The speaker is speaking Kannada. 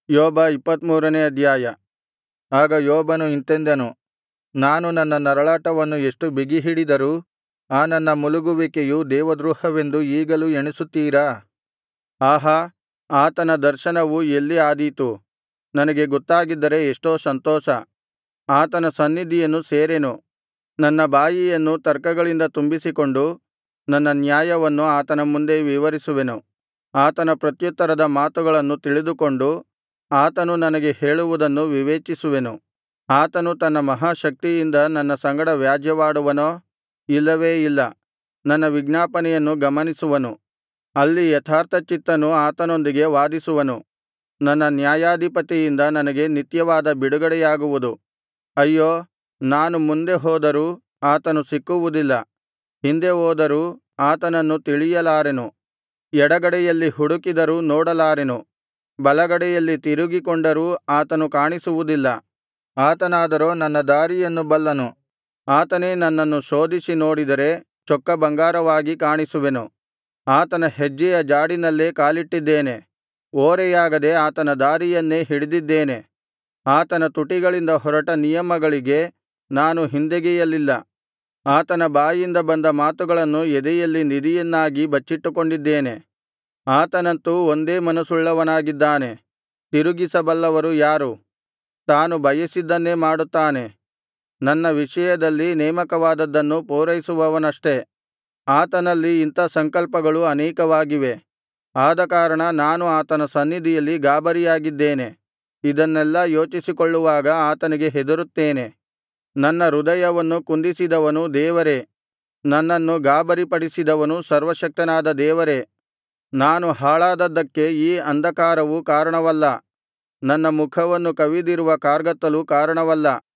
ಯೋಬ ಇಪ್ಪತ್ತಮೂರನೇ ಅಧ್ಯಾಯ ಆಗ ಯೋಬನು ಇಂತೆಂದನು ನಾನು ನನ್ನ ನರಳಾಟವನ್ನು ಎಷ್ಟು ಬಿಗಿಹಿಡಿದರೂ ಆ ನನ್ನ ಮುಲುಗುವಿಕೆಯು ದೇವದ್ರೋಹವೆಂದು ಈಗಲೂ ಎಣಿಸುತ್ತೀರಾ ಆಹಾ ಆತನ ದರ್ಶನವು ಎಲ್ಲಿ ಆದೀತು ನನಗೆ ಗೊತ್ತಾಗಿದ್ದರೆ ಎಷ್ಟೋ ಸಂತೋಷ ಆತನ ಸನ್ನಿಧಿಯನ್ನು ಸೇರೆನು ನನ್ನ ಬಾಯಿಯನ್ನು ತರ್ಕಗಳಿಂದ ತುಂಬಿಸಿಕೊಂಡು ನನ್ನ ನ್ಯಾಯವನ್ನು ಆತನ ಮುಂದೆ ವಿವರಿಸುವೆನು ಆತನ ಪ್ರತ್ಯುತ್ತರದ ಮಾತುಗಳನ್ನು ತಿಳಿದುಕೊಂಡು ಆತನು ನನಗೆ ಹೇಳುವುದನ್ನು ವಿವೇಚಿಸುವೆನು ಆತನು ತನ್ನ ಮಹಾಶಕ್ತಿಯಿಂದ ನನ್ನ ಸಂಗಡ ವ್ಯಾಜ್ಯವಾಡುವನೋ ಇಲ್ಲವೇ ಇಲ್ಲ ನನ್ನ ವಿಜ್ಞಾಪನೆಯನ್ನು ಗಮನಿಸುವನು ಅಲ್ಲಿ ಯಥಾರ್ಥಚಿತ್ತನು ಆತನೊಂದಿಗೆ ವಾದಿಸುವನು ನನ್ನ ನ್ಯಾಯಾಧಿಪತಿಯಿಂದ ನನಗೆ ನಿತ್ಯವಾದ ಬಿಡುಗಡೆಯಾಗುವುದು ಅಯ್ಯೋ ನಾನು ಮುಂದೆ ಹೋದರೂ ಆತನು ಸಿಕ್ಕುವುದಿಲ್ಲ ಹಿಂದೆ ಹೋದರೂ ಆತನನ್ನು ತಿಳಿಯಲಾರೆನು ಎಡಗಡೆಯಲ್ಲಿ ಹುಡುಕಿದರೂ ನೋಡಲಾರೆನು ಬಲಗಡೆಯಲ್ಲಿ ತಿರುಗಿಕೊಂಡರೂ ಆತನು ಕಾಣಿಸುವುದಿಲ್ಲ ಆತನಾದರೋ ನನ್ನ ದಾರಿಯನ್ನು ಬಲ್ಲನು ಆತನೇ ನನ್ನನ್ನು ಶೋಧಿಸಿ ನೋಡಿದರೆ ಚೊಕ್ಕ ಬಂಗಾರವಾಗಿ ಕಾಣಿಸುವೆನು ಆತನ ಹೆಜ್ಜೆಯ ಜಾಡಿನಲ್ಲೇ ಕಾಲಿಟ್ಟಿದ್ದೇನೆ ಓರೆಯಾಗದೆ ಆತನ ದಾರಿಯನ್ನೇ ಹಿಡಿದಿದ್ದೇನೆ ಆತನ ತುಟಿಗಳಿಂದ ಹೊರಟ ನಿಯಮಗಳಿಗೆ ನಾನು ಹಿಂದೆಗೆಯಲಿಲ್ಲ ಆತನ ಬಾಯಿಂದ ಬಂದ ಮಾತುಗಳನ್ನು ಎದೆಯಲ್ಲಿ ನಿಧಿಯನ್ನಾಗಿ ಬಚ್ಚಿಟ್ಟುಕೊಂಡಿದ್ದೇನೆ ಆತನಂತೂ ಒಂದೇ ಮನಸ್ಸುಳ್ಳವನಾಗಿದ್ದಾನೆ ತಿರುಗಿಸಬಲ್ಲವರು ಯಾರು ತಾನು ಬಯಸಿದ್ದನ್ನೇ ಮಾಡುತ್ತಾನೆ ನನ್ನ ವಿಷಯದಲ್ಲಿ ನೇಮಕವಾದದ್ದನ್ನು ಪೂರೈಸುವವನಷ್ಟೆ ಆತನಲ್ಲಿ ಇಂಥ ಸಂಕಲ್ಪಗಳು ಅನೇಕವಾಗಿವೆ ಆದಕಾರಣ ನಾನು ಆತನ ಸನ್ನಿಧಿಯಲ್ಲಿ ಗಾಬರಿಯಾಗಿದ್ದೇನೆ ಇದನ್ನೆಲ್ಲಾ ಯೋಚಿಸಿಕೊಳ್ಳುವಾಗ ಆತನಿಗೆ ಹೆದರುತ್ತೇನೆ ನನ್ನ ಹೃದಯವನ್ನು ಕುಂದಿಸಿದವನು ದೇವರೇ ನನ್ನನ್ನು ಗಾಬರಿಪಡಿಸಿದವನು ಸರ್ವಶಕ್ತನಾದ ದೇವರೇ ನಾನು ಹಾಳಾದದ್ದಕ್ಕೆ ಈ ಅಂಧಕಾರವು ಕಾರಣವಲ್ಲ ನನ್ನ ಮುಖವನ್ನು ಕವಿದಿರುವ ಕಾರ್ಗತ್ತಲು ಕಾರಣವಲ್ಲ